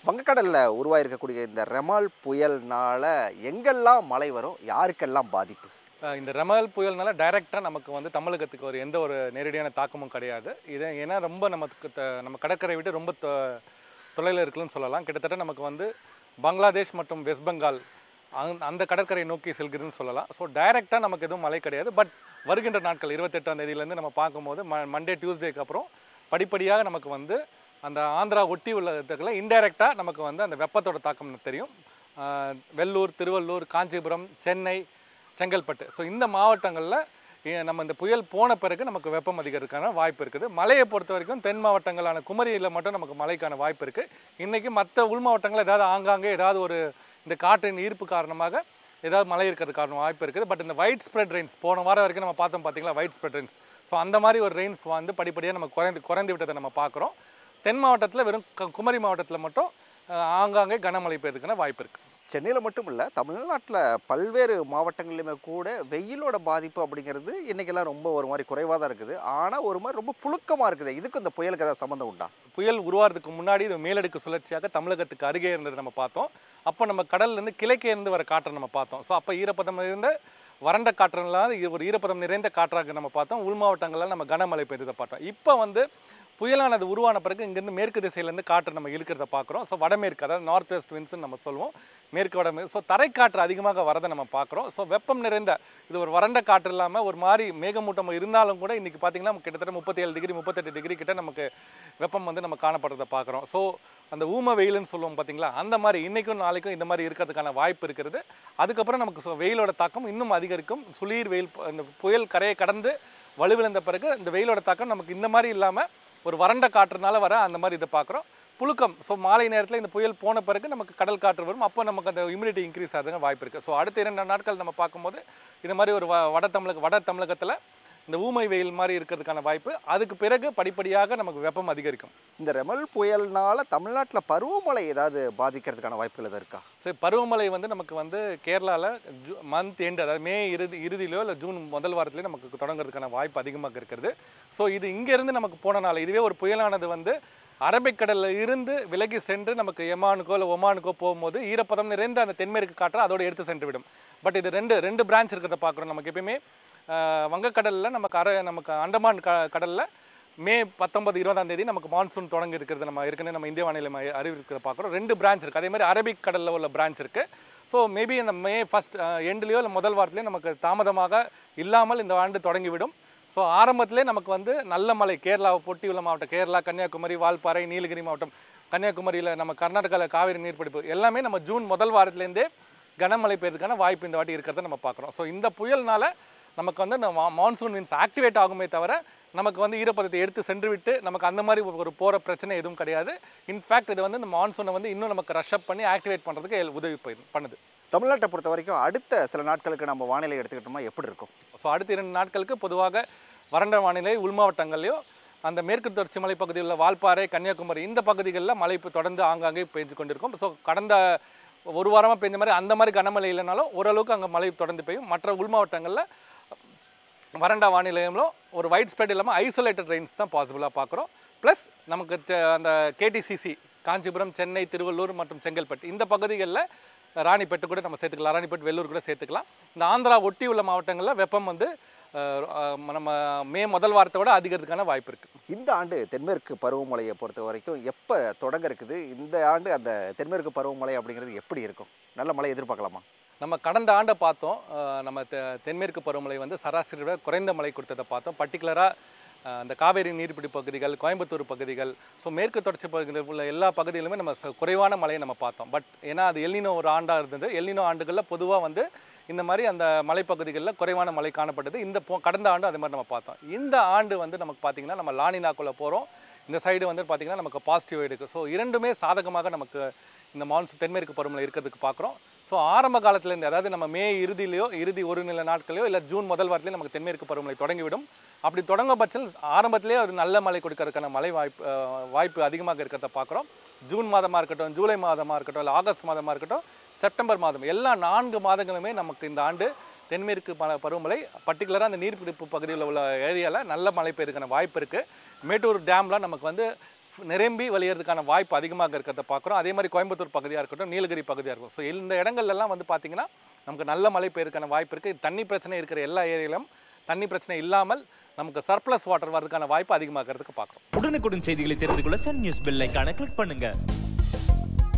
வங்கக்கடலில் உருவாயிருக்கக்கூடிய இந்த ரெமால் புயல்னால எங்கெல்லாம் மழை வரும் யாருக்கெல்லாம் பாதிப்பு அஹ் இந்த ரெமல் புயல்னால டைரெக்டாக நமக்கு வந்து தமிழகத்துக்கு ஒரு எந்த ஒரு நேரடியான தாக்கமும் கிடையாது இது ஏன்னா ரொம்ப நமக்கு த- நம்ம கடற்கரை விட்டு ரொம்ப தொ- தொலைவில் இருக்குன்னு சொல்லலாம் கிட்டத்தட்ட நமக்கு வந்து பங்களாதேஷ் மற்றும் வெஸ்ட் பெங்கால் அந்த- அந்த கடற்கரை நோக்கி செல்கிறதுன்னு சொல்லலாம் ஸோ டைரெக்டாக நமக்கு எதுவும் மழை கிடையாது பட் வருகின்ற நாட்கள் இருபத்தெட்டாம் தேதியிலேருந்து நம்ம பார்க்கும்போது ம மண்டே டியூஸ்டேக்கு அப்புறம் படிப்படியாக நமக்கு வந்து அந்த ஆந்திரா ஒட்டி உள்ள இடத்துல இன்டைரக்டாக நமக்கு வந்து அந்த வெப்பத்தோட தாக்கம் தெரியும் ஆஹ் வெள்ளூர் திருவள்ளூர் காஞ்சிபுரம் சென்னை செங்கல்பட்டு ஸோ இந்த மாவட்டங்களில் நம்ம இந்த புயல் போன பிறகு நமக்கு வெப்பம் அதிகரிக்கான வாய்ப்பு இருக்குது மழையை பொறுத்த வரைக்கும் தென் மாவட்டங்களான குமரியில் மட்டும் நமக்கு மழைக்கான வாய்ப்பு இருக்குது இன்றைக்கி மற்ற உள் மாவட்டங்கள் ஏதாவது ஆங்காங்கே ஏதாவது ஒரு இந்த காற்றின் ஈர்ப்பு காரணமாக ஏதாவது மழை இருக்கிறது காரணம் வாய்ப்பு இருக்குது பட் இந்த ஒயிட் ஸ்ப்ரெட் ரெயின்ஸ் போன வாரம் வரைக்கும் நம்ம பார்த்தோம் பார்த்தீங்களா ஒயிட் ஸ்ப்ரெட் ரெயின்ஸ் ஸோ அந்த மாதிரி ஒரு ரெயின்ஸ் வந்து படிப்படியாக நம்ம குறைந்து குறைந்து விட்டதை நம்ம பார்க்குறோம் தென் மாவட்டத்தில் வெறும் க- குமரி மாவட்டத்தில் மட்டும் அஹ், ஆங்காங்கே கனமழை பெய்யறதுக்கான வாய்ப்பு இருக்குது சென்னையில் மட்டும் இல்லை தமிழ்நாட்டில் பல்வேறு மாவட்டங்களிலுமே கூட வெயிலோட பாதிப்பு அப்படிங்கிறது இன்றைக்கெல்லாம் ரொம்ப ஒரு மாதிரி குறைவாக தான் இருக்குது ஆனால் ஒரு மாதிரி ரொம்ப புழுக்கமாக இருக்குது இதுக்கு இந்த புயலுக்கு ஏதாவது சம்மந்தம் உண்டா புயல் உருவாகிறதுக்கு முன்னாடி இது மேலடுக்கு சுழற்சியாக தமிழகத்துக்கு அருகே இருந்தது நம்ம பார்த்தோம் அப்போ நம்ம கடல்லேருந்து கிழக்கே இருந்து வர காற்றை நம்ம பார்த்தோம் ஸோ அப்போ ஈரப்பதம் இருந்த வறண்ட காற்றுலாம் இது ஒரு ஈரப்பதம் நிறைந்த காற்றாக நம்ம பார்த்தோம் உள் மாவட்டங்களில் நம்ம கனமழை பெய்ததை பார்த்தோம் இப்போ வந்து புயலானது உருவான பிறகு இங்கேருந்து மேற்கு திசையிலேருந்து காற்று நம்ம இழுக்கிறத பார்க்குறோம் ஸோ வடமேற்கு அதாவது நார்த் வெஸ்ட் வின்ஸ்னு நம்ம சொல்லுவோம் மேற்கு வடமேற்கு ஸோ தரைக்காற்று அதிகமாக வரதை நம்ம பார்க்குறோம் ஸோ வெப்பம் நிறைந்த இது ஒரு வறண்ட காற்று இல்லாமல் ஒரு மாதிரி மேகமூட்டம் இருந்தாலும் கூட இன்றைக்கி பார்த்தீங்கன்னா கிட்டத்தட்ட முப்பத்தேழு டிகிரி முப்பத்தெட்டு டிகிரி கிட்ட நமக்கு வெப்பம் வந்து நம்ம காணப்படுறதை பார்க்குறோம் ஸோ அந்த ஊம வெயிலுன்னு சொல்லுவோம் பார்த்தீங்களா அந்த மாதிரி இன்றைக்கும் நாளைக்கும் இந்த மாதிரி இருக்கிறதுக்கான வாய்ப்பு இருக்கிறது அதுக்கப்புறம் நமக்கு so வெயிலோட தாக்கம் இன்னும் அதிகரிக்கும் சுளீர் வெயில் ப- இந்த புயல் கரையை கடந்து வலுவிழந்த பிறகு இந்த வெயிலோட தாக்கம் நமக்கு இந்த மாதிரி இல்லாமல் ஒரு வறண்ட காற்றுனால வர அந்த மாதிரி இதை பார்க்குறோம் புழுக்கம் ஸோ மாலை நேரத்தில் இந்த புயல் போன பிறகு நமக்கு கடல் காற்று வரும் அப்போ நமக்கு அந்த இம்யூனிட்டி இன்க்ரீஸ் ஆகுதுங்க வாய்ப்பு இருக்குது ஸோ அடுத்த இரண்டு நாட்கள் நம்ம பார்க்கும்போது இந்த மாதிரி ஒரு வ வட தமிழக வட தமிழகத்தில் இந்த ஊமை வெயில் மாதிரி இருக்கிறதுக்கான வாய்ப்பு அதுக்கு பிறகு படிப்படியாக நமக்கு வெப்பம் அதிகரிக்கும் இந்த ரெமல் புயல்னால தமிழ்நாட்டில் பருவமழை ஏதாவது பாதிக்கிறதுக்கான வாய்ப்புகள் எதாவது இருக்கா ஸோ பருவமழை வந்து நமக்கு வந்து கேரளாவில் ஜூ மந்த் எண்டு அதாவது மே இறுதி இறுதியிலோ இல்லை ஜூன் முதல் வாரத்திலேயோ நமக்கு தொடங்குறதுக்கான வாய்ப்பு அதிகமாக இருக்கிறது ஸோ இது இங்கேருந்து நமக்கு போனனால இதுவே ஒரு புயலானது வந்து அரபிக்கடலில் இருந்து விலகி சென்று நமக்கு எமானுக்கோ இல்லை ஒமானுக்கோ போகும்போது ஈரப்பதம் நிறைந்த அந்த தென்மேற்கு காற்றை அதோடு எடுத்து சென்று விடும் பட் இது ரெண்டு ரெண்டு பிரான்ச் இருக்கிறத பார்க்குறோம் நமக்கு எப்பயுமே ஆஹ், வங்கக்கடலில் நமக்கு அர நமக்கு அண்டமான் க கடலில் மே பத்தொன்பது இருபதாம் தேதி நமக்கு மான்சூன் தொடங்கி இருக்கிறது நம்ம ஏற்கனவே நம்ம இந்திய வானிலை மைய அறிவிக்கிறத பார்க்குறோம் ரெண்டு பிரான்ச் இருக்குது அதே மாதிரி அரபிக் கடலில் உள்ள பிரான்ச் இருக்குது ஸோ மேபி இந்த மே ஃபஸ்ட் எண்ட்லேயோ இல்லை முதல் வாரத்துலேயோ நமக்கு தாமதமாக இல்லாமல் இந்த ஆண்டு தொடங்கிவிடும் ஸோ ஆரம்பத்திலே நமக்கு வந்து நல்ல மழை கேரளாவை பொட்டி உள்ள மாவட்டம் கேரளா கன்னியாகுமரி வால்பாறை நீலகிரி மாவட்டம் கன்னியாகுமரியில் நம்ம கர்நாடகாவில் காவிரி நீர்பிடிப்பு எல்லாமே நம்ம ஜூன் முதல் வாரத்துலேருந்தே கனமழை பெய்யறதுக்கான வாய்ப்பு இந்த வாட்டி இருக்கிறத நம்ம பார்க்குறோம் ஸோ இந்த புயல்னால நமக்கு வந்து இந்த மான்சூன் வின்ஸ் ஆக்டிவேட் ஆகுமே தவிர நமக்கு வந்து ஈரப்பதத்தை எடுத்து சென்று விட்டு நமக்கு அந்த மாதிரி ஒரு போகிற பிரச்சனை எதுவும் கிடையாது இன்ஃபேக்ட் இது வந்து இந்த மான்சூனை வந்து இன்னும் நமக்கு ரஷ் அப் பண்ணி ஆக்டிவேட் பண்ணுறதுக்கு உதவி போய்- பண்ணுது தமிழ்நாட்டை பொறுத்த வரைக்கும் அடுத்த சில நாட்களுக்கு நம்ம வானிலை எடுத்துக்கிட்டோம்னா எப்படி இருக்கும் ஸோ அடுத்த இரண்டு நாட்களுக்கு பொதுவாக வறண்ட வானிலை உள் மாவட்டங்கள்லையோ அந்த மேற்கு தொடர்ச்சி மலைப்பகுதியில் உள்ள வால்பாறை கன்னியாகுமரி இந்த பகுதிகளில் மழை இப்போ தொடர்ந்து ஆங்காங்கே பெஞ்சு கொண்டிருக்கும் ஸோ கடந்த ஒரு வாரமாக பெஞ்ச மாதிரி அந்த மாதிரி கனமழை இல்லைனாலும் ஓரளவுக்கு அங்கே மழை தொடர்ந்து பெய்யும் மற்ற உள் மாவட்டங்களில் வறண்ட வானிலையிலும் ஒரு வைட் ஸ்ப்ரெட் இல்லாமல் ஐசோலேட்டட் ரெயின்ஸ் தான் பாசிபிளாக பார்க்குறோம் ப்ளஸ் நமக்கு தெ- அந்த கேடிசிசி காஞ்சிபுரம் சென்னை திருவள்ளூர் மற்றும் செங்கல்பட்டு இந்த பகுதிகளில் ராணிப்பேட்டு கூட நம்ம சேர்த்துக்கலாம் ராணிப்பேட்டு வெள்ளூர் கூட சேர்த்துக்கலாம் இந்த ஆந்திரா ஒட்டி உள்ள மாவட்டங்களில் வெப்பம் வந்து அஹ், அஹ், நம்ம மே முதல் வாரத்தை விட அதிகறதுக்கான வாய்ப்பு இருக்குது இந்த ஆண்டு தென்மேற்கு பருவமழையை பொறுத்த வரைக்கும் எப்போ தொடங்க இருக்குது இந்த ஆண்டு அந்த தென்மேற்கு பருவமழை அப்படிங்கிறது எப்படி இருக்கும் நல்ல மழை எதிர்பார்க்கலாமா நம்ம கடந்த ஆண்டை பார்த்தோம் அஹ் நம்ம தெ தென்மேற்கு பருவமழை வந்து சராசரி விட குறைந்த மழை கொடுத்ததை பார்த்தோம் பர்டிகுலராக அந்த காவேரி நீர்பிடி பகுதிகள் கோயம்புத்தூர் பகுதிகள் ஸோ மேற்கு தொடர்ச்சி பகுதியில் உள்ள எல்லா பகுதியிலுமே நம்ம ச- குறைவான மழையை நம்ம பார்த்தோம் பட் ஏன்னா அது எல்லினோ ஒரு ஆண்டாக இருந்தது எல்லினோ ஆண்டுகளில் பொதுவாக வந்து இந்த மாதிரி அந்த மலைப்பகுதிகளில் குறைவான மழை காணப்பட்டது இந்த போ கடந்த ஆண்டு அதே மாதிரி நம்ம பார்த்தோம் இந்த ஆண்டு வந்து நமக்கு பார்த்திங்கன்னா நம்ம லானினாக்குள்ளே போகிறோம் இந்த சைடு வந்து பார்த்திங்கன்னா நமக்கு பாசிட்டிவ் இருக்குது ஸோ இரண்டுமே சாதகமாக நமக்கு இந்த மான்சூன் தென்மேற்கு பருவமழை இருக்கிறதுக்கு பார்க்குறோம் ஸோ ஆரம்ப காலத்துலேருந்து அதாவது நம்ம மே இறுதியிலையோ இறுதி ஒரு நில நாட்களையோ இல்லை ஜூன் முதல் வாரத்திலேயே நமக்கு தென்மேற்கு பருவமழை தொடங்கிவிடும் அப்படி தொடங்க பட்சத்தில் ஆரம்பத்திலேயே ஒரு நல்ல மழை கொடுக்கறதுக்கான மழை வாய்ப்பு அஹ், வாய்ப்பு அதிகமாக இருக்கிறத பார்க்குறோம் ஜூன் மாதமாக இருக்கட்டும் ஜூலை மாதமாக இருக்கட்டும் இல்லை ஆகஸ்ட் மாதமாக இருக்கட்டும் செப்டம்பர் மாதம் எல்லா நான்கு மாதங்களுமே நமக்கு இந்த ஆண்டு தென்மேற்கு ப- பருவமழை பர்டிகுலராக அந்த நீர்பிடிப்பு பகுதியில் உள்ள ஏரியாவில் நல்ல மழை பெய்யறதுக்கான வாய்ப்பு இருக்குது மேட்டூர் டேமில் நமக்கு வந்து நிரம்பி வழியறதுக்கான வாய்ப்பு அதிகமாக இருக்கிறத பார்க்குறோம் அதே மாதிரி கோயம்புத்தூர் பகுதியாக இருக்கட்டும் நீலகிரி பகுதியாக இருக்கும் ஸோ இந்த இடங்கள்லாம் வந்து பார்த்தீங்கன்னா நமக்கு நல்ல மழை பெய்யறதுக்கான வாய்ப்பு இருக்குது தண்ணி பிரச்சனை இருக்கிற எல்லா ஏரியாவிலும் தண்ணி பிரச்சனை இல்லாமல் நமக்கு சர்ப்ளஸ் வாட்டர் வரதுக்கான வாய்ப்பு அதிகமாகிறதுக்கு பார்க்குறோம் உடனுக்குடன் செய்திகளை தெரிந்து கொள்ள சன் நியூஸ் பெல் ஐகானை கிளிக் பண்ணுங்க